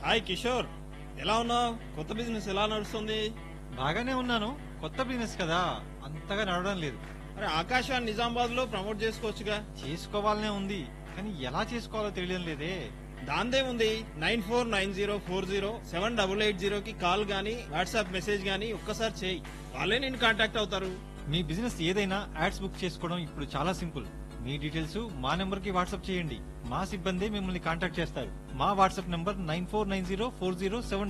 hi Kishore ఎలా ఉన్నావు కొత్త బిజినెస్ ఎలా నడుస్తుంది బాగానే ఉన్నాను కొత్త బిజినెస్ కదా అంతగా నడవడం లేదు అరే ఆకాశాన్ని నిజామాబాద్ లో ప్రమోట్ చేసుకోవచ్చుగా చేసుకోవాలనే ఉంది కానీ ఎలా చేసుకోవాలో తెలియడం లేదే దాందే ఉంది nine four nine zero four zero seven double eight zero కి కాల్ గానీ వాట్సాప్ మెసేజ్ గానీ ఒక్కసారి చేయి వాళ్ళే నేను కాంటాక్ట్ అవుతారు మీ బిజినెస్ ఏదైనా యాడ్స్ బుక్ చేసుకోవడం ఇప్పుడు చాలా సింపుల్ మీ డీటెయిల్స్ మా నెంబర్ కి వాట్సాప్ చేయండి మా సిబ్బంది మిమ్మల్ని కాంటాక్ట్ చేస్తారు మా WhatsApp number nine four nine zero four zero seven